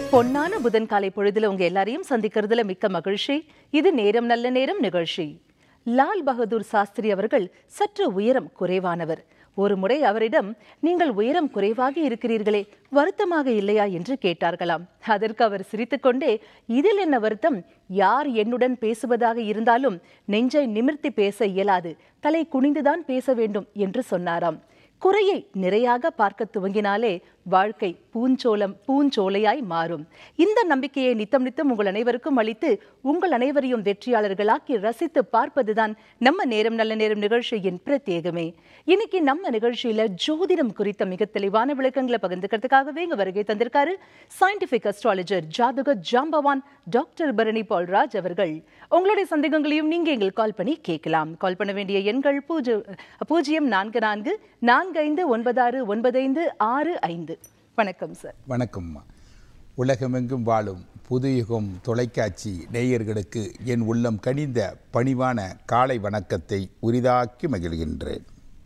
பொன்னான புதன் காலை பொழுதுல உங்க எல்லாரையும் சந்திக்கிறதுல மிக்க மகிழ்ச்சி இது நேரம் நல்ல நேரம் நிகழ்ச்சி லால் பகதூர் சாஸ்திரி அவர்கள் சற்று உயரம் குறைவானவர் ஒரு முறை அவரிடம் நீங்கள் உயரம் குறைவாக இருக்கிறீர்களே வருத்தமாக இல்லையா என்று கேட்டார்களாம் அதற்கு அவர் சிரித்துக்கொண்டே இதில் என்ன வருத்தம் யார் என்னுடன் பேசுவதாக இருந்தாலும் நெஞ்சை நிமிர்த்தி பேச இயலாது தலை குனிந்துதான் பேச வேண்டும் என்று சொன்னாராம் குறையை நிறையாக பார்க்க துவங்கினாலே வாழ்க்கை பூஞ்சோலம் பூஞ்சோலையாய் மாறும் இந்த நம்பிக்கையை நித்தம் நித்தம் உங்கள் அனைவருக்கும் அளித்து உங்கள் அனைவரையும் வெற்றியாளர்களாக்கி ரசித்து பார்ப்பதுதான் நம்ம நேரம் நல்ல நேரம் நிகழ்ச்சியின் பிரத்யேகமே இன்னைக்கு நம்ம நிகழ்ச்சியில ஜோதிடம் குறித்த மிக தெளிவான விளக்கங்களை பகிர்ந்துக்கிறதுக்காகவே இங்க வருகை தந்திருக்காரு சயின்டிபிக் அஸ்ட்ராலஜர் ஜாதக ஜாம்பவான் டாக்டர் பரணி பால்ராஜ் அவர்கள் உங்களுடைய சந்தேகங்களையும் நீங்க எங்களுக்கு கால் பண்ணி கேட்கலாம் கால் பண்ண வேண்டிய எண்கள் பூஜ்ஜி பூஜ்ஜியம் நான்கு நான்கு நான்கு ஐந்து ஒன்பது ஆறு ஒன்பது ஐந்து ஆறு ஐந்து வணக்கம் சார் வணக்கம்மா உலகமெங்கும் வாழும் புதுயுகம் தொலைக்காட்சி நேயர்களுக்கு என் உள்ளம் கனிந்த பணிவான காலை வணக்கத்தை உரிதாக்கி மகிழ்கின்றேன்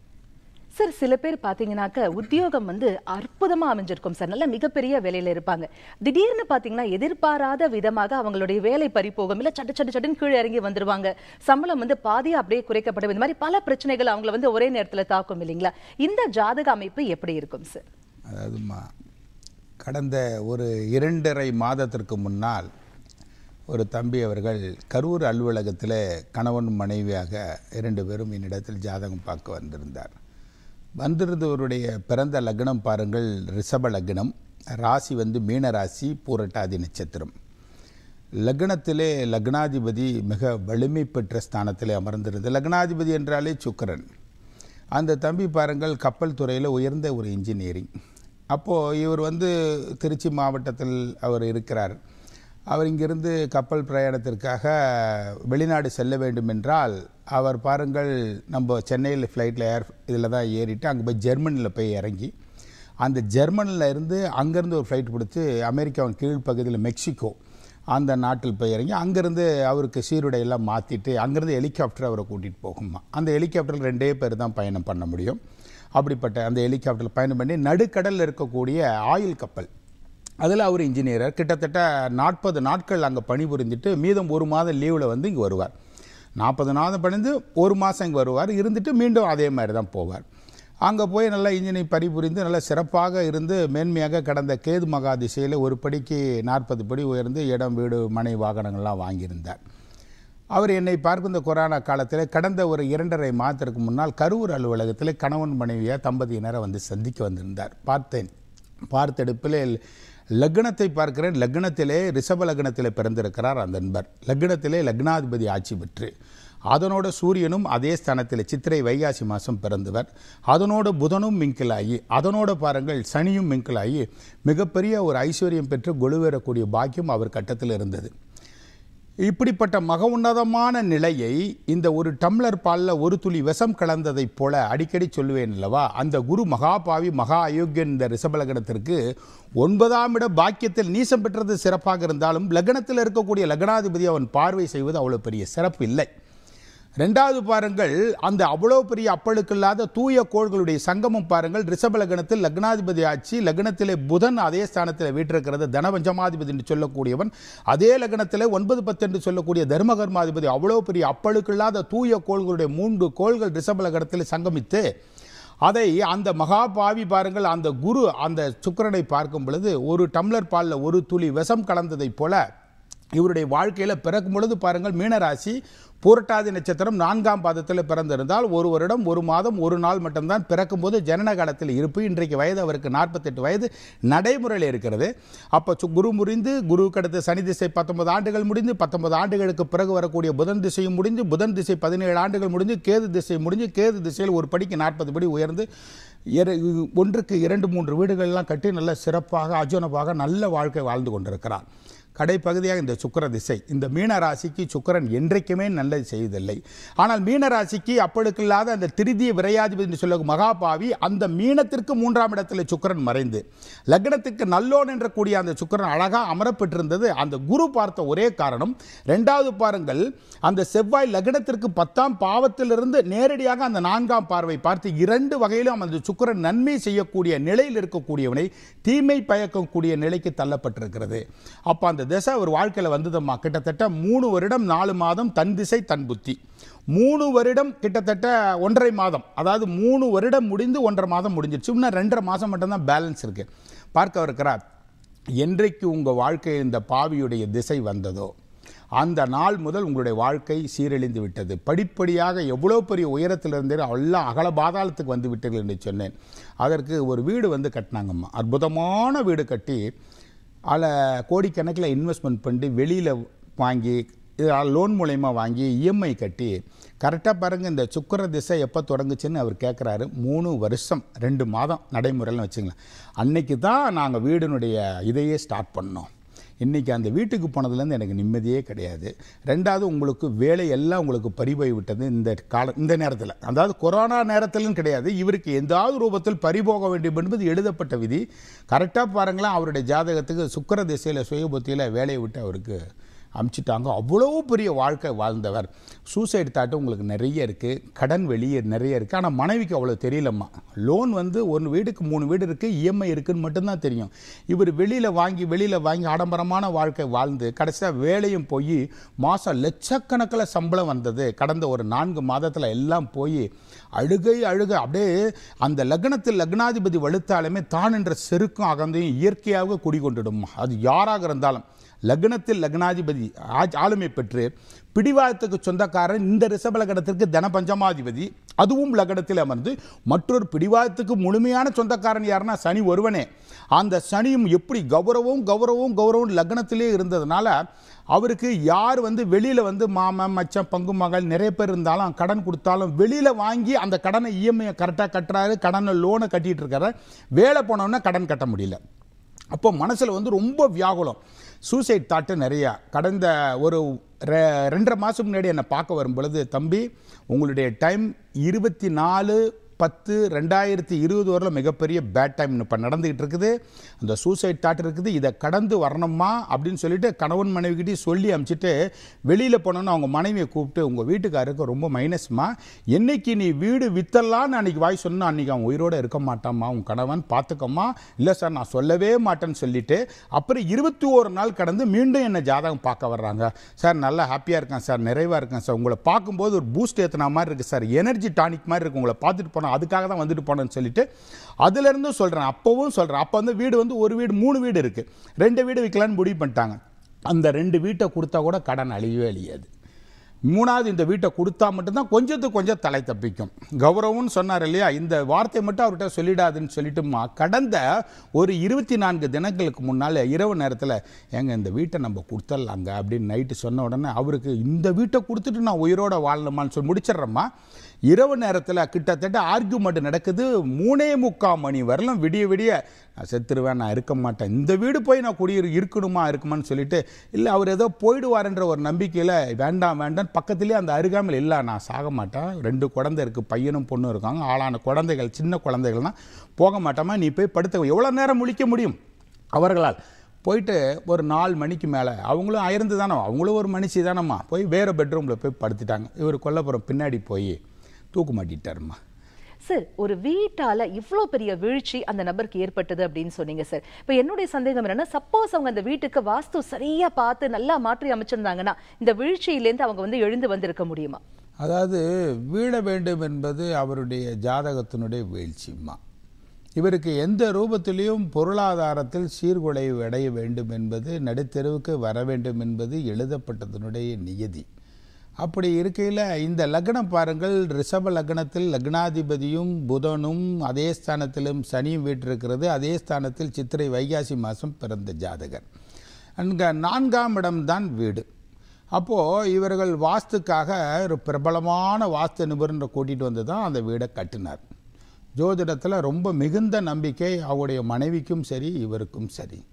சார் சில பேர் பாத்தீங்கன்னாக்க உத்தியோகம் வந்து அற்புதமா அமைஞ்சிருக்கும் சார் நல்ல மிகப்பெரிய வேலையில இருப்பாங்க திடீர்னு பாத்தீங்கன்னா எதிர்பாராத விதமாக அவங்களுடைய வேலை பறிப்போகும் இல்ல சட்டு சட்டு சட்டுன்னு கீழே இறங்கி வந்துருவாங்க சம்பளம் வந்து பாதியா அப்படியே குறைக்கப்படும் இந்த மாதிரி பல பிரச்சனைகள் அவங்கள வந்து ஒரே நேரத்துல தாக்கும் இல்லைங்களா இந்த ஜாதக அமைப்பு எப்படி இருக்கும் சார் அதாவதுமா கடந்த ஒரு இரண்டரை மாதத்திற்கு முன்னால் ஒரு தம்பி அவர்கள் கரூர் அலுவலகத்தில் கணவன் மனைவியாக இரண்டு பேரும் என்னிடத்தில் ஜாதகம் பார்க்க வந்திருந்தார் வந்திருந்தவருடைய பிறந்த லக்னம் பாருங்கள் ரிஷப லக்னம் ராசி வந்து மீன ராசி பூரட்டாதி நட்சத்திரம் லக்னத்திலே லக்னாதிபதி மிக வலிமை பெற்ற ஸ்தானத்திலே அமர்ந்திருந்தது லக்னாதிபதி என்றாலே சுக்கரன் அந்த தம்பி பாருங்கள் கப்பல் துறையில் உயர்ந்த ஒரு இன்ஜினியரிங் அப்போது இவர் வந்து திருச்சி மாவட்டத்தில் அவர் இருக்கிறார் அவர் இங்கிருந்து கப்பல் பிரயாணத்திற்காக வெளிநாடு செல்ல வேண்டும் என்றால் அவர் பாருங்கள் நம்ம சென்னையில் ஃப்ளைட்டில் ஏர் இதில் தான் ஏறிட்டு அங்கே போய் ஜெர்மனியில் போய் இறங்கி அந்த ஜெர்மனியில் இருந்து அங்கேருந்து ஒரு ஃப்ளைட் பிடிச்சி அமெரிக்காவின் கீழ்ப்பகுதியில் மெக்சிகோ அந்த நாட்டில் போய் இறங்கி அங்கேருந்து அவருக்கு சீருடையெல்லாம் மாற்றிட்டு அங்கேருந்து ஹெலிகாப்டர் அவரை கூட்டிகிட்டு போகுமா அந்த ஹெலிகாப்டரில் ரெண்டே பேர் தான் பயணம் பண்ண முடியும் அப்படிப்பட்ட அந்த ஹெலிகாப்டரில் பயணம் பண்ணி நடுக்கடலில் இருக்கக்கூடிய ஆயில் கப்பல் அதில் அவர் இன்ஜினியர் கிட்டத்தட்ட நாற்பது நாட்கள் அங்கே பணிபுரிந்துட்டு மீதம் ஒரு மாதம் லீவில் வந்து இங்கே வருவார் நாற்பது மாதம் பணிந்து ஒரு மாதம் இங்கே வருவார் இருந்துட்டு மீண்டும் அதே மாதிரி தான் போவார் அங்கே போய் நல்லா இன்ஜினியர் பணிபுரிந்து நல்லா சிறப்பாக இருந்து மேன்மையாக கடந்த கேது மகா திசையில் ஒரு படிக்கு நாற்பது படி உயர்ந்து இடம் வீடு மனை வாகனங்கள்லாம் வாங்கியிருந்தார் அவர் என்னை பார்க்கும் இந்த கொரோனா காலத்தில் கடந்த ஒரு இரண்டரை மாதத்திற்கு முன்னால் கரூர் அலுவலகத்தில் கணவன் மனைவியாக தம்பதியினரை வந்து சந்திக்க வந்திருந்தார் பார்த்தேன் பார்த்தெடுப்பில் லக்னத்தை பார்க்கிறேன் லக்னத்திலே ரிஷப லக்னத்திலே பிறந்திருக்கிறார் அந்த நண்பர் லக்னத்திலே லக்னாதிபதி ஆட்சி பெற்று அதனோட சூரியனும் அதே ஸ்தானத்தில் சித்திரை வைகாசி மாதம் பிறந்தவர் அதனோட புதனும் மிங்கிலாகி அதனோட பாருங்கள் சனியும் மிங்கிலாகி மிகப்பெரிய ஒரு ஐஸ்வர்யம் பெற்று கொலுவேறக்கூடிய பாக்கியம் அவர் கட்டத்தில் இருந்தது இப்படிப்பட்ட மக உன்னதமான நிலையை இந்த ஒரு டம்ளர் பாலில் ஒரு துளி விஷம் கலந்ததைப் போல அடிக்கடி சொல்லுவேன் அல்லவா அந்த குரு மகாபாவி மகா அயோக்கியன் இந்த ரிஷபலகணத்திற்கு ஒன்பதாம் இட பாக்கியத்தில் நீசம் பெற்றது சிறப்பாக இருந்தாலும் லக்னத்தில் இருக்கக்கூடிய லக்னாதிபதி அவன் பார்வை செய்வது அவ்வளோ பெரிய சிறப்பு இல்லை ரெண்டாவது பாருங்கள் அந்த அவ்வளோ பெரிய அப்பழுக்கில்லாத தூய கோள்களுடைய சங்கமம் பாருங்கள் ரிஷப லக்னத்தில் லக்னாதிபதி ஆட்சி லக்னத்திலே புதன் அதே ஸ்தானத்தில் வீட்டிருக்கிறது தனபஞ்சமாதிபதி என்று சொல்லக்கூடியவன் அதே லக்னத்திலே ஒன்பது பத்து என்று சொல்லக்கூடிய தர்மகர்மாதிபதி அவ்வளோ பெரிய அப்பழுக்கில்லாத தூய கோள்களுடைய மூன்று கோள்கள் ரிஷப லக்னத்தில் சங்கமித்து அதை அந்த மகாபாவி பாருங்கள் அந்த குரு அந்த சுக்கரனை பார்க்கும் பொழுது ஒரு டம்ளர் பாலில் ஒரு துளி விஷம் கலந்ததைப் போல இவருடைய வாழ்க்கையில் பிறக்கும் பொழுது பாருங்கள் மீனராசி பூரட்டாதி நட்சத்திரம் நான்காம் பாதத்தில் பிறந்திருந்தால் ஒரு வருடம் ஒரு மாதம் ஒரு நாள் மட்டும்தான் பிறக்கும்போது ஜனன காலத்தில் இருப்பு இன்றைக்கு வயது அவருக்கு நாற்பத்தெட்டு வயது நடைமுறையில் இருக்கிறது அப்போ சு- குரு முறிந்து குருவுக்கு அடுத்து சனி திசை பத்தொன்பது ஆண்டுகள் முடிந்து பத்தொன்பது ஆண்டுகளுக்கு பிறகு வரக்கூடிய புதன் திசையும் முடிஞ்சு புதன் திசை பதினேழு ஆண்டுகள் முடிஞ்சு கேது திசை முடிஞ்சு கேது திசையில் ஒரு படிக்கு நாற்பது படி உயர்ந்து இர- ஒன்றுக்கு இரண்டு மூன்று வீடுகள்லாம் கட்டி நல்ல சிறப்பாக அஜோனபாக நல்ல வாழ்க்கை வாழ்ந்து கொண்டிருக்கிறார் கடைப்பகுதியாக இந்த சுக்கிர திசை இந்த மீன ராசிக்கு சுக்கிரன் என்றைக்குமே நல்லது செய்வதில்லை ஆனால் மீன ராசிக்கு அப்பொழுக்கில்லாத அந்த திருதிய விரையாதிபதி என்று சொல்லும் மகாபாவி அந்த மீனத்திற்கு மூன்றாம் இடத்தில் சுக்கிரன் மறைந்து லக்னத்துக்கு நல்லோன் என்ற கூடிய அந்த சுக்கிரன் அழகாக அமரப்பெற்றிருந்தது அந்த குரு பார்த்த ஒரே காரணம் ரெண்டாவது பாருங்கள் அந்த செவ்வாய் லக்னத்திற்கு பத்தாம் பாவத்திலிருந்து நேரடியாக அந்த நான்காம் பார்வை பார்த்து இரண்டு வகையிலும் அந்த சுக்கிரன் நன்மை செய்யக்கூடிய நிலையில் இருக்கக்கூடியவனை தீமை பயக்கக்கூடிய நிலைக்கு தள்ளப்பட்டிருக்கிறது அப்போ அந்த திசை ஒரு வாழ்க்கையில் வந்ததம்மா கிட்டத்தட்ட மூணு வருடம் நாலு மாதம் தன் திசை தன் புத்தி மூணு வருடம் கிட்டத்தட்ட ஒன்றரை மாதம் அதாவது மூணு வருடம் முடிந்து ஒன்றரை மாதம் முடிஞ்சிருச்சு இன்னும் ரெண்டரை மாதம் மட்டும்தான் பேலன்ஸ் இருக்கு பார்க்க இருக்கிறார் என்றைக்கு உங்கள் வாழ்க்கையில் இந்த பாவியுடைய திசை வந்ததோ அந்த நாள் முதல் உங்களுடைய வாழ்க்கை சீரழிந்து விட்டது படிப்படியாக எவ்வளோ பெரிய உயரத்தில் இருந்தே எல்லாம் அகல பாதாளத்துக்கு வந்து விட்டீர்கள் என்று சொன்னேன் அதற்கு ஒரு வீடு வந்து கட்டினாங்கம்மா அற்புதமான வீடு கட்டி அதில் கோடிக்கணக்கில் இன்வெஸ்ட்மெண்ட் பண்ணி வெளியில் வாங்கி லோன் மூலயமா வாங்கி இஎம்ஐ கட்டி கரெக்டாக பாருங்கள் இந்த சுக்கர திசை எப்போ தொடங்குச்சுன்னு அவர் கேட்குறாரு மூணு வருஷம் ரெண்டு மாதம் நடைமுறையில் வச்சுங்களேன் அன்னைக்கு தான் நாங்கள் வீடினுடைய இதையே ஸ்டார்ட் பண்ணோம் இன்றைக்கி அந்த வீட்டுக்கு போனதுலேருந்து எனக்கு நிம்மதியே கிடையாது ரெண்டாவது உங்களுக்கு வேலை எல்லாம் உங்களுக்கு பறிபோய் விட்டது இந்த கால இந்த நேரத்தில் அதாவது கொரோனா நேரத்திலும் கிடையாது இவருக்கு எந்தாவது ரூபத்தில் பறிபோக வேண்டும் என்பது எழுதப்பட்ட விதி கரெக்டாக பாருங்களேன் அவருடைய ஜாதகத்துக்கு சுக்கர திசையில் சுயபுத்தியில் வேலையை விட்டு அவருக்கு அமுச்சிட்டாங்க அவ்வளோ பெரிய வாழ்க்கை வாழ்ந்தவர் சூசைடு தாட்டு உங்களுக்கு நிறைய இருக்குது கடன் வெளியே நிறைய இருக்குது ஆனால் மனைவிக்கு அவ்வளோ தெரியலம்மா லோன் வந்து ஒரு வீடுக்கு மூணு வீடு இருக்குது இஎம்ஐ இருக்குன்னு மட்டும்தான் தெரியும் இவர் வெளியில் வாங்கி வெளியில் வாங்கி ஆடம்பரமான வாழ்க்கை வாழ்ந்து கடைசியாக வேலையும் போய் மாதம் லட்சக்கணக்கில் சம்பளம் வந்தது கடந்த ஒரு நான்கு மாதத்தில் எல்லாம் போய் அழுகை அழுகை அப்படியே அந்த லக்னத்தில் லக்னாதிபதி வலுத்தாலுமே தான் என்ற செருக்கும் அகந்தையும் இயற்கையாக குடிகொண்டுடும் அது யாராக இருந்தாலும் லக்னத்தில் லக்னாதிபதி ஆ- ஆளுமை பெற்று பிடிவாதத்துக்கு சொந்தக்காரன் இந்த ரிஷப லக்னத்திற்கு தன பஞ்சமாதிபதி அதுவும் லக்னத்தில் அமர்ந்து மற்றொரு பிடிவாதத்துக்கு முழுமையான சொந்தக்காரன் யாருன்னா சனி ஒருவனே அந்த சனியும் எப்படி கௌரவம் கௌரவம் கௌரவம் லக்னத்திலே இருந்ததுனால அவருக்கு யார் வந்து வெளியில் வந்து மாமன் மச்சான் பங்கு மகள் நிறைய பேர் இருந்தாலும் கடன் கொடுத்தாலும் வெளியில் வாங்கி அந்த கடனை இஎம்ஐ கரெக்டாக கட்டுறாரு கடனை லோனை கட்டிட்டு இருக்காரு வேலை போனோன்னா கடன் கட்ட முடியல அப்போ மனசில் வந்து ரொம்ப வியாகுலம் சூசைட் தாட்டு நிறையா கடந்த ஒரு ரெ- ரெண்டரை மாதம் முன்னாடி என்னை பார்க்க வரும் பொழுது தம்பி உங்களுடைய டைம் இருபத்தி நாலு பத்து ரெண்டாயிரத்தி இருபது வரல மிகப்பெரிய பேட் டைம் இப்போ நடந்துகிட்டு இருக்குது அந்த சூசைட் தாட் இருக்குது இதை கடந்து வரணுமா அப்படின்னு சொல்லிட்டு கணவன் மனைவிக்கிட்டே சொல்லி அனுப்பிச்சிட்டு வெளியில் போனோன்னு அவங்க மனைவியை கூப்பிட்டு உங்கள் வீட்டுக்காருக்கு ரொம்ப மைனஸ்மா என்னைக்கு நீ வீடு வித்தலான்னு அன்னைக்கு வாய் சொன்னா அன்னைக்கு அவன் உயிரோட இருக்க மாட்டாம்மா உன் கணவன் பார்த்துக்கம்மா இல்லை சார் நான் சொல்லவே மாட்டேன்னு சொல்லிட்டு அப்புறம் இருபத்தி ஒரு நாள் கடந்து மீண்டும் என்னை ஜாதகம் பார்க்க வர்றாங்க சார் நல்லா ஹாப்பியாக இருக்கேன் சார் நிறைவாக இருக்கேன் சார் உங்களை பார்க்கும்போது ஒரு பூஸ்ட் ஏற்றின மாதிரி இருக்குது சார் எனர்ஜி டானிக் மாதிரி இருக்கு உங்களை பார்த்துட்டு போனேன் அதுக்காக தான் வந்துட்டு போனேன்னு சொல்லிட்டு அதுலேருந்து சொல்கிறேன் அப்போவும் சொல்கிறேன் அப்போ வந்து வீடு வந்து ஒரு வீடு மூணு வீடு இருக்குது ரெண்டு வீடு விற்கலான்னு முடிவு பண்ணிட்டாங்க அந்த ரெண்டு வீட்டை கொடுத்தா கூட கடன் அழியவே அழியாது மூணாவது இந்த வீட்டை கொடுத்தா மட்டும்தான் கொஞ்சத்துக்கு கொஞ்சம் தலை தப்பிக்கும் கௌரவம்னு சொன்னார் இல்லையா இந்த வார்த்தை மட்டும் அவர்கிட்ட சொல்லிடாதுன்னு சொல்லிட்டுமா கடந்த ஒரு இருபத்தி நான்கு தினங்களுக்கு முன்னால் இரவு நேரத்தில் ஏங்க இந்த வீட்டை நம்ம கொடுத்துடலாங்க அப்படின்னு நைட்டு சொன்ன உடனே அவருக்கு இந்த வீட்டை கொடுத்துட்டு நான் உயிரோட வாழணுமான்னு சொல்லி முடிச்சிடுறேம்மா இரவு நேரத்தில் கிட்டத்தட்ட ஆர்கியூமெண்ட் நடக்குது மூணே முக்கால் மணி வரலும் விடிய விடிய நான் செத்துருவேன் நான் இருக்க மாட்டேன் இந்த வீடு போய் நான் குடியிரு இருக்கணுமா இருக்குமான்னு சொல்லிட்டு இல்லை அவர் ஏதோ போயிடுவாருன்ற ஒரு நம்பிக்கையில் வேண்டாம் வேண்டாம் பக்கத்துலேயே அந்த அருகாமையில் இல்லை நான் சாக மாட்டேன் ரெண்டு குழந்தை இருக்குது பையனும் பொண்ணும் இருக்காங்க ஆளான குழந்தைகள் சின்ன குழந்தைகள்னா போக மாட்டோமா நீ போய் படுத்த எவ்வளோ நேரம் முழிக்க முடியும் அவர்களால் போயிட்டு ஒரு நாலு மணிக்கு மேலே அவங்களும் அயர்ந்து தானே அவங்களும் ஒரு மனுஷி தானம்மா போய் வேறு பெட்ரூமில் போய் படுத்துட்டாங்க இவர் கொல்லப்புறம் பின்னாடி போய் தூக்கு மாட்டிட்டாருமா சார் ஒரு வீட்டால இவ்ளோ பெரிய வீழ்ச்சி அந்த நபருக்கு ஏற்பட்டது அப்படின்னு சொன்னீங்க சார் இப்போ என்னுடைய சந்தேகம் என்னன்னா சப்போஸ் அவங்க அந்த வீட்டுக்கு வாஸ்து சரியா பார்த்து நல்லா மாற்றி அமைச்சிருந்தாங்கன்னா இந்த வீழ்ச்சியிலேருந்து அவங்க வந்து எழுந்து வந்திருக்க முடியுமா அதாவது வீழ வேண்டும் என்பது அவருடைய ஜாதகத்தினுடைய வீழ்ச்சிம்மா இவருக்கு எந்த ரூபத்திலையும் பொருளாதாரத்தில் சீர்குலைவு அடைய வேண்டும் என்பது நடுத்தெருவுக்கு வர வேண்டும் என்பது எழுதப்பட்டதனுடைய நியதி அப்படி இருக்கையில் இந்த லக்னம் பாருங்கள் ரிஷப லக்னத்தில் லக்னாதிபதியும் புதனும் அதே ஸ்தானத்திலும் சனியும் வீற்றிருக்கிறது அதே ஸ்தானத்தில் சித்திரை வைகாசி மாதம் பிறந்த ஜாதகர் அங்க நான்காம் இடம்தான் வீடு அப்போது இவர்கள் வாஸ்துக்காக ஒரு பிரபலமான வாஸ்து நிபுணரை கூட்டிகிட்டு வந்து தான் அந்த வீடை கட்டினார் ஜோதிடத்தில் ரொம்ப மிகுந்த நம்பிக்கை அவருடைய மனைவிக்கும் சரி இவருக்கும் சரி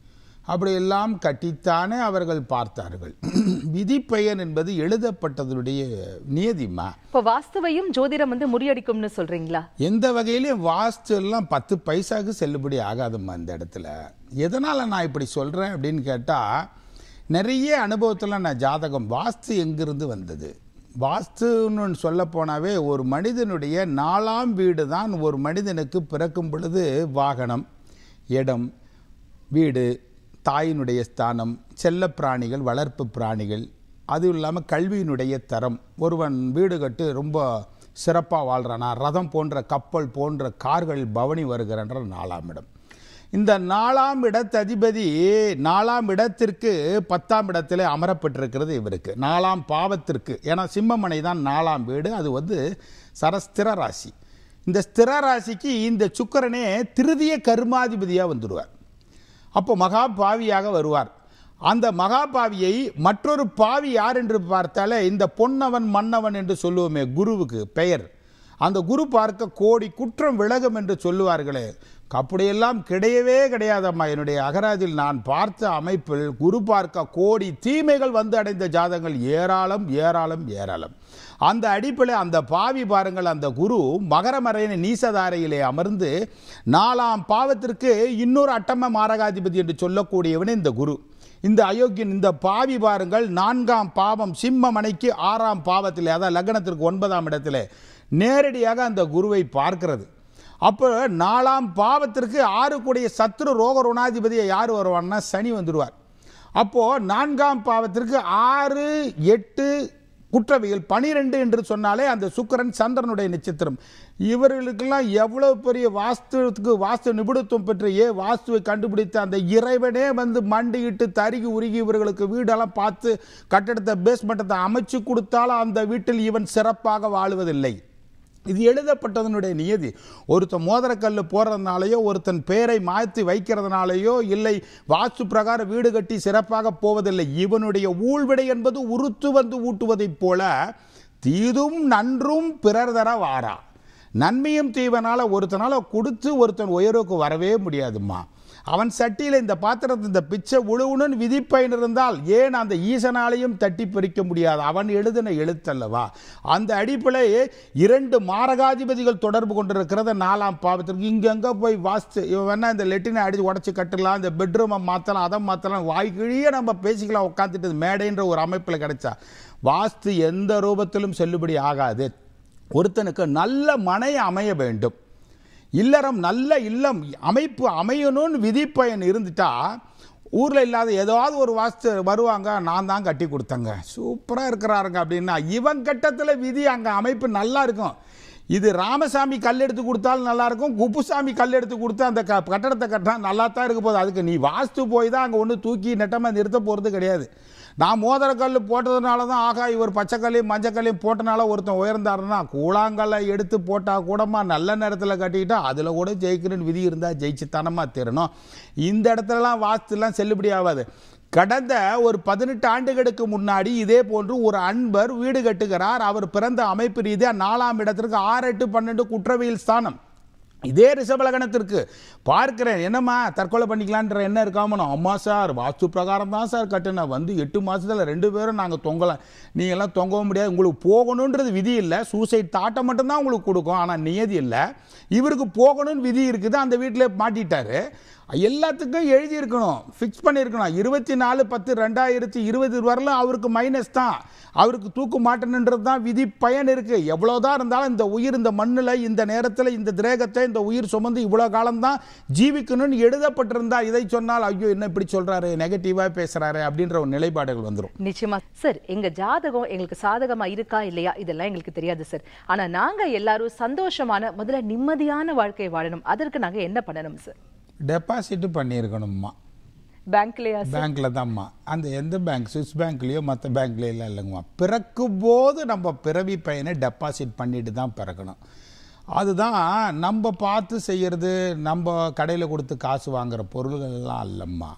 அப்படியெல்லாம் கட்டித்தானே அவர்கள் பார்த்தார்கள் விதிப்பயன் என்பது எழுதப்பட்டதனுடைய நியதிமா இப்போ வாஸ்துவையும் ஜோதிடம் வந்து முறியடிக்கும்னு சொல்றீங்களா எந்த வகையிலையும் வாஸ்து எல்லாம் பத்து பைசாக்கு செல்லுபடி ஆகாதும்மா இந்த இடத்துல எதனால் நான் இப்படி சொல்கிறேன் அப்படின்னு கேட்டால் நிறைய அனுபவத்தில் நான் ஜாதகம் வாஸ்து எங்கிருந்து வந்தது வாஸ்துன்னு சொல்ல போனாவே ஒரு மனிதனுடைய நாலாம் வீடு தான் ஒரு மனிதனுக்கு பிறக்கும் பொழுது வாகனம் இடம் வீடு தாயினுடைய ஸ்தானம் செல்லப் பிராணிகள் வளர்ப்பு பிராணிகள் அதுவும் இல்லாமல் கல்வியினுடைய தரம் ஒருவன் வீடு கட்டு ரொம்ப சிறப்பாக வாழ்கிறானா ரதம் போன்ற கப்பல் போன்ற கார்கள் பவனி வருகிறன்ற நாலாம் இடம் இந்த நாலாம் இடத்ததிபதி நாலாம் இடத்திற்கு பத்தாம் இடத்திலே அமரப்பட்டிருக்கிறது இவருக்கு நாலாம் பாவத்திற்கு ஏன்னா சிம்மமனை தான் நாலாம் வீடு அது வந்து சரஸ்திர ராசி இந்த ஸ்திர ராசிக்கு இந்த சுக்கரனே திருதிய கர்மாதிபதியாக வந்துடுவார் அப்போ மகா பாவியாக வருவார் அந்த மகா பாவியை மற்றொரு பாவி யார் என்று பார்த்தாலே இந்த பொன்னவன் மன்னவன் என்று சொல்லுவோமே குருவுக்கு பெயர் அந்த குரு பார்க்க கோடி குற்றம் விலகும் என்று சொல்லுவார்களே அப்படியெல்லாம் கிடையவே கிடையாதம்மா என்னுடைய அகராதில் நான் பார்த்த அமைப்பில் குரு பார்க்க கோடி தீமைகள் வந்து அடைந்த ஜாதகங்கள் ஏராளம் ஏராளம் ஏராளம் அந்த அடிப்பில் அந்த பாவி பாருங்கள் அந்த குரு மகரமரையின நீசதாரையிலே அமர்ந்து நாலாம் பாவத்திற்கு இன்னொரு அட்டம மாரகாதிபதி என்று சொல்லக்கூடியவன் இந்த குரு இந்த அயோக்கியன் இந்த பாவி பாருங்கள் நான்காம் பாவம் சிம்ம மனைக்கு ஆறாம் பாவத்தில் அதாவது லக்னத்திற்கு ஒன்பதாம் இடத்துல நேரடியாக அந்த குருவை பார்க்கிறது அப்போ நாலாம் பாவத்திற்கு ஆறு கூடிய சத்ரு ரோக ருணாதிபதியை யார் வருவான்னா சனி வந்துடுவார் அப்போது நான்காம் பாவத்திற்கு ஆறு எட்டு குற்றவியல் பனிரெண்டு என்று சொன்னாலே அந்த சுக்கிரன் சந்திரனுடைய நட்சத்திரம் இவர்களுக்கெல்லாம் எவ்வளவு பெரிய வாஸ்துக்கு வாஸ்து நிபுணத்துவம் பெற்ற ஏ வாஸ்துவை கண்டுபிடித்த அந்த இறைவனே வந்து மண்டியிட்டு தருகி உருகி இவர்களுக்கு வீடெல்லாம் பார்த்து கட்டடத்தை பேஸ்மெண்ட்டத்தை அமைச்சு கொடுத்தாலும் அந்த வீட்டில் இவன் சிறப்பாக வாழுவதில்லை இது எழுதப்பட்டதனுடைய நியதி ஒருத்தன் மோதிரக்கல் போடுறதுனாலையோ ஒருத்தன் பெயரை மாற்றி வைக்கிறதுனாலையோ இல்லை வாஸ்து பிரகாரம் வீடு கட்டி சிறப்பாக போவதில்லை இவனுடைய ஊழ்விடை என்பது உருத்து வந்து ஊட்டுவதைப் போல தீதும் நன்றும் பிறர் தர வாரா நன்மையும் தீவனால ஒருத்தனால கொடுத்து ஒருத்தன் உயர்வுக்கு வரவே முடியாதும்மா அவன் சட்டியில் இந்த பாத்திரத்தை இந்த பிச்சை உழுவுன்னு விதிப்பயன் இருந்தால் ஏன் அந்த ஈசனாலையும் தட்டி பறிக்க முடியாது அவன் எழுதின எழுத்தல்லவா அந்த அடிப்படையே இரண்டு மாரகாதிபதிகள் தொடர்பு கொண்டிருக்கிறத நாலாம் பாவத்திற்கு இங்கங்க போய் வாஸ்து இவன் வேணா இந்த லெட்டினை அடித்து உடச்சி கட்டலாம் இந்த பெட்ரூமை மாற்றலாம் அதை மாற்றலாம் வாய்க்கிழியே நம்ம பேசிக்கலாம் உட்காந்துட்டு மேடைன்ற ஒரு அமைப்பில் கிடைச்சா வாஸ்து எந்த ரூபத்திலும் செல்லுபடி ஆகாது ஒருத்தனுக்கு நல்ல மனை அமைய வேண்டும் இல்லறம் நல்ல இல்லம் அமைப்பு அமையணும்னு விதிப்பயன் இருந்துட்டா ஊரில் இல்லாத ஏதாவது ஒரு வாஸ்து வருவாங்க நான் தான் கட்டி கொடுத்தேங்க சூப்பராக இருக்கிறாருங்க அப்படின்னா இவன் கட்டத்தில் விதி அங்கே அமைப்பு நல்லா இருக்கும் இது ராமசாமி கல் எடுத்து கொடுத்தாலும் நல்லா இருக்கும் குப்புசாமி கல் எடுத்து கொடுத்து அந்த க கட்டடத்தை கட்டினா நல்லா தான் இருக்க போகுது அதுக்கு நீ வாஸ்து போய் தான் அங்கே ஒன்று தூக்கி நெட்டமாக நிறுத்த போகிறது கிடையாது நான் மோதிரக்கல் போட்டதுனால தான் ஆகா இவர் பச்சைக்கல்லையும் மஞ்சக்கல்லையும் போட்டனால ஒருத்தன் உயர்ந்தாருன்னா கூழாங்கல்லை எடுத்து போட்டால் கூடமா நல்ல நேரத்தில் கட்டிக்கிட்டா அதில் கூட ஜெயிக்கணும்னு விதி இருந்தால் ஜெயிச்சுத்தனமாக தெரியணும் இந்த இடத்துலலாம் வாஸ்துலாம் செல்லுபடி ஆகாது கடந்த ஒரு பதினெட்டு ஆண்டுகளுக்கு முன்னாடி இதே போன்று ஒரு அன்பர் வீடு கட்டுகிறார் அவர் பிறந்த அமைப்பு ரீதியாக நாலாம் இடத்திற்கு ஆறு எட்டு பன்னெண்டு குற்றவியல் ஸ்தானம் இதே ரிஷபலகணத்திற்கு பார்க்கிறேன் என்னம்மா தற்கொலை பண்ணிக்கலான்ற என்ன இருக்காமனோ அம்மா சார் வாஸ்து பிரகாரம் தான் சார் கட்டினேன் வந்து எட்டு மாதத்தில் ரெண்டு பேரும் நாங்கள் தொங்கலாம் நீங்கள்லாம் தொங்கவும் முடியாது உங்களுக்கு போகணுன்றது விதி இல்லை சூசைட் தாட்டை மட்டும்தான் உங்களுக்கு கொடுக்கும் ஆனால் நியதி இல்லை இவருக்கு போகணும்னு விதி இருக்குது அந்த வீட்டில் மாட்டிட்டாரு எல்லாத்துக்கும் எழுதியிருக்கணும் ஃபிக்ஸ் பண்ணியிருக்கணும் இருபத்தி நாலு பத்து ரெண்டாயிரத்தி இருபது வரலாம் அவருக்கு மைனஸ் தான் அவருக்கு தூக்கு மாட்டணுன்றது தான் விதி பயன் இருக்குது எவ்வளோதான் இருந்தாலும் இந்த உயிர் இந்த மண்ணில் இந்த நேரத்தில் இந்த திரேகத்தை இந்த உயிர் சுமந்து இவ்வளோ காலம்தான் ஜீவிக்கணும்னு எழுதப்பட்டிருந்தா இதை சொன்னால் ஐயோ என்ன இப்படி சொல்கிறாரு நெகட்டிவாக பேசுகிறாரு அப்படின்ற ஒரு நிலைப்பாடுகள் வந்துடும் நிச்சயமா சார் எங்க ஜாதகம் எங்களுக்கு சாதகமா இருக்கா இல்லையா இதெல்லாம் எங்களுக்கு தெரியாது சார் ஆனா நாங்க எல்லாரும் சந்தோஷமான முதல்ல நிம்மதியான வாழ்க்கையை வாழணும் அதற்கு நாங்க என்ன பண்ணணும் சார் டெபாசிட்டு பண்ணியிருக்கணும்மா பேங்க்லயா சார் பேங்க்ல தான்மா அந்த எந்த பேங்க் சுவிஸ் பேங்க்லேயோ மற்ற பேங்க்லேயோ எல்லாம் இல்லைங்கம்மா பிறக்கும் போது நம்ம பிறவி பையனை டெபாசிட் பண்ணிட்டு தான் பிறக்கணும் அதுதான் நம்ம பார்த்து செய்கிறது நம்ம கடையில் கொடுத்து காசு வாங்குற பொருள்கள்லாம் அல்லம்மா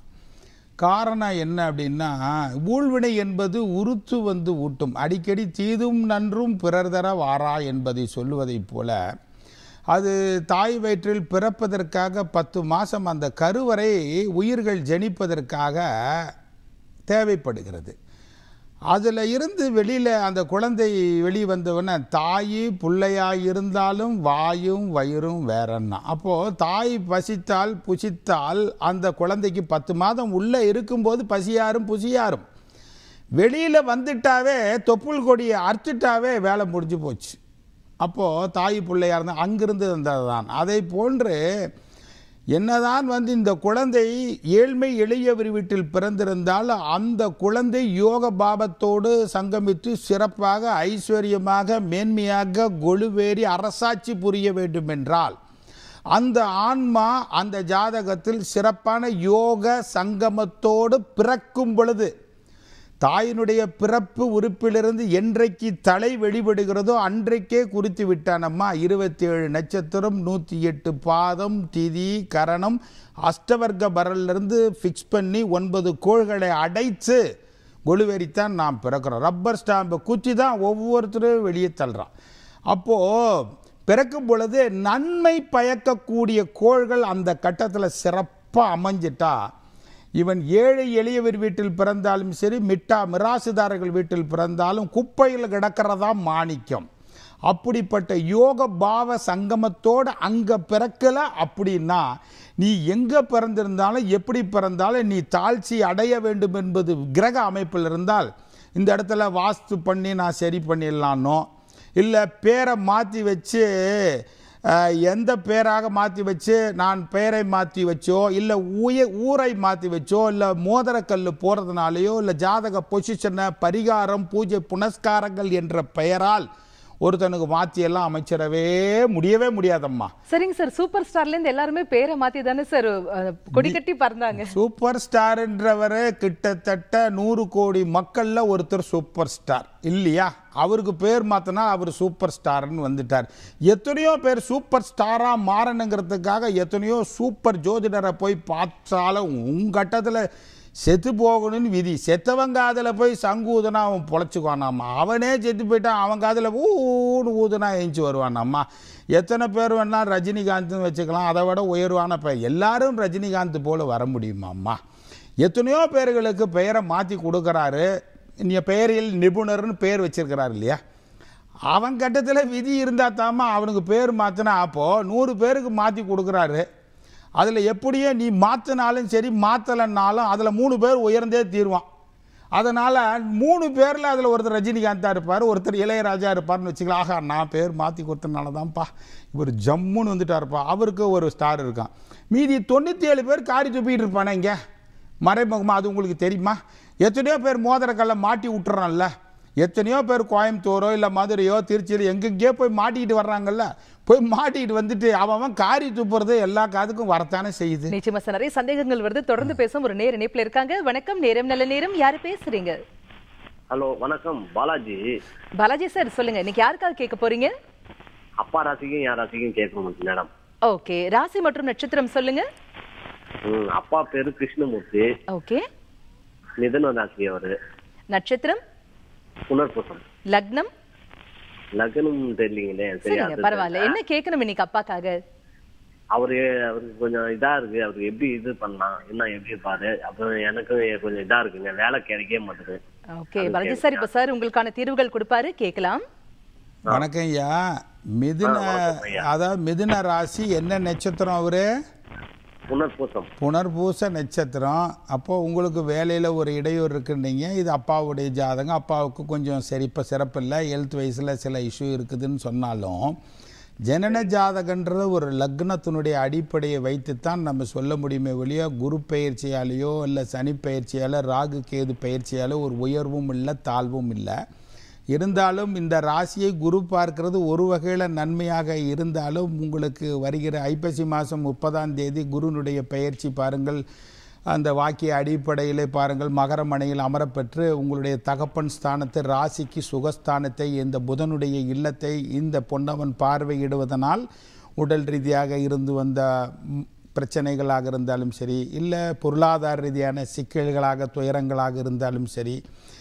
காரணம் என்ன அப்படின்னா ஊழ்வினை என்பது உருத்து வந்து ஊட்டும் அடிக்கடி தீதும் நன்றும் பிறர் தர வாரா என்பதை சொல்லுவதைப் போல அது தாய் வயிற்றில் பிறப்பதற்காக பத்து மாதம் அந்த கருவறை உயிர்கள் ஜனிப்பதற்காக தேவைப்படுகிறது அதில் இருந்து வெளியில் அந்த குழந்தை வெளியே வந்தவொடனே தாய் பிள்ளையாக இருந்தாலும் வாயும் வயிறும் வேறன்னா அப்போது தாய் பசித்தால் புசித்தால் அந்த குழந்தைக்கு பத்து மாதம் உள்ளே இருக்கும்போது பசியாரும் புசியாரும் வெளியில் வந்துட்டாவே தொப்புள் கொடியை அறுத்துட்டாவே வேலை முடிஞ்சு போச்சு அப்போது தாய் பிள்ளையாக இருந்தால் அங்கிருந்து வந்தது தான் அதை போன்று என்னதான் வந்து இந்த குழந்தை ஏழ்மை எளியவர் வீட்டில் பிறந்திருந்தால் அந்த குழந்தை யோக பாபத்தோடு சங்கமித்து சிறப்பாக ஐஸ்வர்யமாக மேன்மையாக கொழுவேறி அரசாட்சி புரிய வேண்டும் என்றால் அந்த ஆன்மா அந்த ஜாதகத்தில் சிறப்பான யோக சங்கமத்தோடு பிறக்கும் பொழுது தாயினுடைய பிறப்பு உறுப்பிலிருந்து என்றைக்கு தலை வெளிப்படுகிறதோ அன்றைக்கே குறித்து விட்டானம்மா இருபத்தி ஏழு நட்சத்திரம் நூற்றி எட்டு பாதம் திதி கரணம் அஷ்டவர்க்க பரலிருந்து ஃபிக்ஸ் பண்ணி ஒன்பது கோள்களை அடைத்து கொலுவெறித்தான் நாம் பிறக்கிறோம் ரப்பர் ஸ்டாம்பை குத்தி தான் ஒவ்வொருத்தரும் வெளியே தள்ளுறான் அப்போது பிறக்கும் பொழுது நன்மை பயக்கக்கூடிய கோள்கள் அந்த கட்டத்தில் சிறப்பாக அமைஞ்சிட்டா இவன் ஏழை எளியவர் வீட்டில் பிறந்தாலும் சரி மிட்டா மிராசுதாரர்கள் வீட்டில் பிறந்தாலும் குப்பையில் கிடக்கிறதா மாணிக்கம் அப்படிப்பட்ட யோக பாவ சங்கமத்தோடு அங்கே பிறக்கல அப்படின்னா நீ எங்கே பிறந்திருந்தாலும் எப்படி பிறந்தாலும் நீ தாழ்ச்சி அடைய வேண்டும் என்பது கிரக அமைப்பில் இருந்தால் இந்த இடத்துல வாஸ்து பண்ணி நான் சரி பண்ணிடலான்னோ இல்லை பேரை மாற்றி வச்சு அஹ், எந்த பேராக மாற்றி வச்சு நான் பெயரை மாற்றி வச்சோ இல்லை ஊய ஊரை மாற்றி வச்சோ இல்லை மோதிரக்கல் போகிறதுனாலையோ இல்லை ஜாதக பொசிஷனை பரிகாரம் பூஜை புனஸ்காரங்கள் என்ற பெயரால் ஒருத்தனுக்கு மாற்றியெல்லாம் அமைச்சிடவே முடியவே முடியாதம்மா சரிங்க சார் சூப்பர் ஸ்டார்ல இருந்து எல்லாருமே பேரை மாத்தி தானே சார் அஹ், கொடி கட்டி பறந்தாங்க சூப்பர் ஸ்டார்ன்றவர் கிட்டத்தட்ட நூறு கோடி மக்கள்ல ஒருத்தர் சூப்பர் ஸ்டார் இல்லையா அவருக்கு பேர் மாத்தினா அவர் சூப்பர் ஸ்டார்னு வந்துட்டார் எத்தனையோ பேர் சூப்பர் ஸ்டாரா மாறணுங்கிறதுக்காக எத்தனையோ சூப்பர் ஜோதிடரை போய் பார்த்தாலும் உங்கட்டத்தில் செத்து போகணும்னு விதி செத்தவங்க காதில் போய் சங்கு ஊதுனா அவன் பொழைச்சிக்குவானாம்மா அவனே செத்து போயிட்டான் அவன் காதில் ஊன்னு ஊதுனா எழுந்துச்சு வருவானாம்மா எத்தனை பேர் வேணா ரஜினிகாந்த்னு வச்சுக்கலாம் அதை விட உயர்வான பெயர் எல்லாரும் ரஜினிகாந்த் போல வர முடியுமாம்மா எத்தனையோ பேர்களுக்கு பெயரை மாற்றி கொடுக்குறாரு நீ பெயரில் நிபுணர்னு பெயர் வச்சிருக்கிறாரு இல்லையா அவன் கட்டத்தில் விதி இருந்தால் தாம்மா அவனுக்கு பேர் மாற்றினா அப்போது நூறு பேருக்கு மாற்றி கொடுக்குறாரு அதில் எப்படியே நீ மாற்றினாலும் சரி மாற்றலைன்னாலும் அதில் மூணு பேர் உயர்ந்தே தீருவான் அதனால் மூணு பேரில் அதில் ஒருத்தர் ரஜினிகாந்தாக இருப்பார் ஒருத்தர் இளையராஜா இருப்பார்னு வச்சுக்கலாம் ஆகா நான் பேர் மாற்றி கொடுத்தனால தான்ப்பா இவர் ஜம்முன்னு வந்துட்டாருப்பா அவருக்கு ஒரு ஸ்டார் இருக்கான் மீதி தொண்ணூற்றி ஏழு பேர் காரி துப்பிட்டு இருப்பானே இங்கே மறைமுகமாக அது உங்களுக்கு தெரியுமா எத்தனையோ பேர் மோதிரக்கல்ல மாட்டி விட்டுறான்ல எத்தனையோ பேர் கோயம்புத்தூரோ இல்லை மதுரையோ திருச்சியில் எங்கெங்கேயோ போய் மாட்டிக்கிட்டு வர்றாங்கல்ல போய் மாட்டிக்கிட்டு வந்துட்டு அவன் அவன் காரி துப்புறது எல்லா காதுக்கும் வரத்தானே செய்யுது நிச்சயமா சார் நிறைய சந்தேகங்கள் வருது தொடர்ந்து பேசும் ஒரு நேர இணைப்புல இருக்காங்க வணக்கம் நேரம் நல்ல நேரம் யாரு பேசுறீங்க ஹலோ வணக்கம் பாலாஜி பாலாஜி சார் சொல்லுங்க இன்னைக்கு யாருக்காக கேட்க போறீங்க அப்பா ராசிக்கும் என் ராசிக்கும் கேட்கணும் மேடம் ஓகே ராசி மற்றும் நட்சத்திரம் சொல்லுங்க ம், அப்பா பேரு கிருஷ்ணமூர்த்தி ஓகே மிதன ராசி அவரு நட்சத்திரம் புனர்பூசம் லக்னம் லக்னம் தெரியலீங்களே சரி சரிங்க அது பரவாயில்ல என்ன கேட்கணும் இன்னைக்கு அப்பாக்காக அவரு அவருக்கு கொஞ்சம் இதா இருக்கு அவருக்கு எப்படி இது பண்ணலாம் என்ன எப்படி இருப்பாரு அப்புறம் எனக்கு கொஞ்சம் இதா இருக்குங்க வேலை கிடைக்கவே மாட்டேது ஓகே பாலாஜி சார் இப்ப சார் உங்களுக்கான தீர்வுகள் கொடுப்பாரு கேட்கலாம் வணக்கம் ஐயா மிதுன ஆ, வணக்கம் ஐயா. அதாவது மிதுன ராசி என்ன நட்சத்திரம் அவரு புனர்பூசம் புனர்பூச நட்சத்திரம் அப்போ உங்களுக்கு வேலையில் ஒரு இடையூறு இருக்குன்னீங்க இது அப்பாவுடைய ஜாதகம் அப்பாவுக்கு கொஞ்சம் சரிப்ப சிறப்பில்லை ஹெல்த் வயசில் சில இஷ்யூ இருக்குதுன்னு சொன்னாலும் ஜனன ஜாதகன்றது ஒரு லக்னத்தினுடைய அடிப்படையை வைத்துத்தான் நம்ம சொல்ல முடியுமே வெளியே குரு பயிற்சியாலேயோ இல்லை சனி பயிற்சியாலோ ராகு கேது பயிற்சியாலோ ஒரு உயர்வும் இல்லை தாழ்வும் இல்லை இருந்தாலும் இந்த ராசியை குரு பார்க்கிறது ஒரு வகையில் நன்மையாக இருந்தாலும் உங்களுக்கு வருகிற ஐப்பசி மாதம் முப்பதாம் தேதி குருனுடைய பெயர்ச்சி பாருங்கள் அந்த வாக்கிய அடிப்படையிலே பாருங்கள் மகர மனையில் அமரப்பெற்று உங்களுடைய தகப்பன் ஸ்தானத்தை ராசிக்கு சுகஸ்தானத்தை இந்த புதனுடைய இல்லத்தை இந்த பொன்னவன் பார்வையிடுவதனால் உடல் ரீதியாக இருந்து வந்த ம், பிரச்சனைகளாக இருந்தாலும் சரி இல்லை பொருளாதார ரீதியான சிக்கல்களாக துயரங்களாக இருந்தாலும் சரி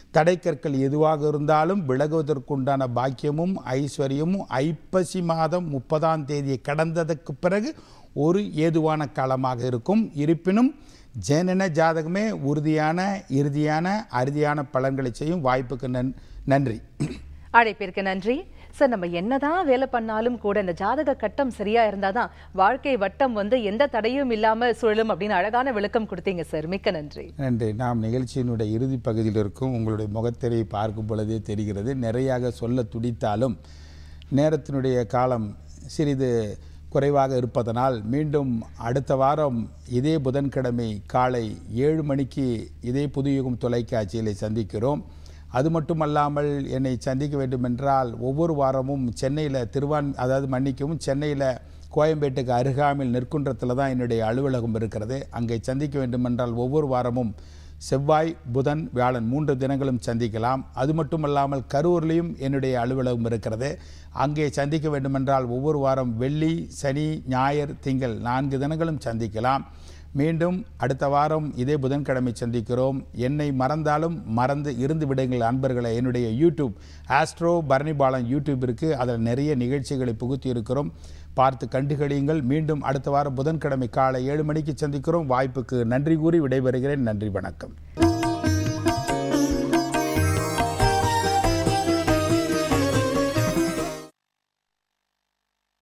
தடைக்கற்கள் எதுவாக இருந்தாலும் விலகுவதற்குண்டான பாக்கியமும் ஐஸ்வர்யமும் ஐப்பசி மாதம் முப்பதாம் தேதியை கடந்ததற்கு பிறகு ஒரு ஏதுவான காலமாக இருக்கும் இருப்பினும் ஜனன ஜாதகமே உறுதியான இறுதியான அறுதியான பலன்களை செய்யும் வாய்ப்புக்கு நன் நன்றி அழைப்பிற்கு நன்றி சார் நம்ம என்னதான் வேலை பண்ணாலும் கூட இந்த ஜாதக கட்டம் சரியா இருந்தாதான் வாழ்க்கை வட்டம் வந்து எந்த தடையும் இல்லாம சுழலும் அப்படின்னு அழகான விளக்கம் கொடுத்தீங்க சார் மிக்க நன்றி நன்றி நாம் நிகழ்ச்சியினுடைய இறுதி பகுதியில் இருக்கும் உங்களுடைய முகத்திரையை பார்க்கும் பொழுதே தெரிகிறது நிறையாக சொல்ல துடித்தாலும் நேரத்தினுடைய காலம் சிறிது குறைவாக இருப்பதனால் மீண்டும் அடுத்த வாரம் இதே புதன்கிழமை காலை ஏழு மணிக்கு இதே புதுயுகம் தொலைக்காட்சியிலே சந்திக்கிறோம் அது மட்டுமல்லாமல் என்னை சந்திக்க வேண்டுமென்றால் ஒவ்வொரு வாரமும் சென்னையில் திருவான் அதாவது மன்னிக்கவும் சென்னையில் கோயம்பேட்டுக்கு அருகாமையில் நெற்குன்றத்தில் தான் என்னுடைய அலுவலகம் இருக்கிறது அங்கே சந்திக்க வேண்டுமென்றால் ஒவ்வொரு வாரமும் செவ்வாய் புதன் வியாழன் மூன்று தினங்களும் சந்திக்கலாம் அது மட்டுமல்லாமல் கரூர்லேயும் என்னுடைய அலுவலகம் இருக்கிறது அங்கே சந்திக்க வேண்டுமென்றால் ஒவ்வொரு வாரம் வெள்ளி சனி ஞாயிறு திங்கள் நான்கு தினங்களும் சந்திக்கலாம் மீண்டும் அடுத்த வாரம் இதே புதன்கிழமை சந்திக்கிறோம் என்னை மறந்தாலும் மறந்து இருந்து விடுங்கள் அன்பர்களை என்னுடைய யூடியூப் ஆஸ்ட்ரோ பரணிபாலன் யூடியூப் இருக்குது அதில் நிறைய நிகழ்ச்சிகளை புகுத்தி இருக்கிறோம் பார்த்து கண்டுகளியுங்கள் மீண்டும் அடுத்த வாரம் புதன்கிழமை காலை ஏழு மணிக்கு சந்திக்கிறோம் வாய்ப்புக்கு நன்றி கூறி விடைபெறுகிறேன் நன்றி வணக்கம்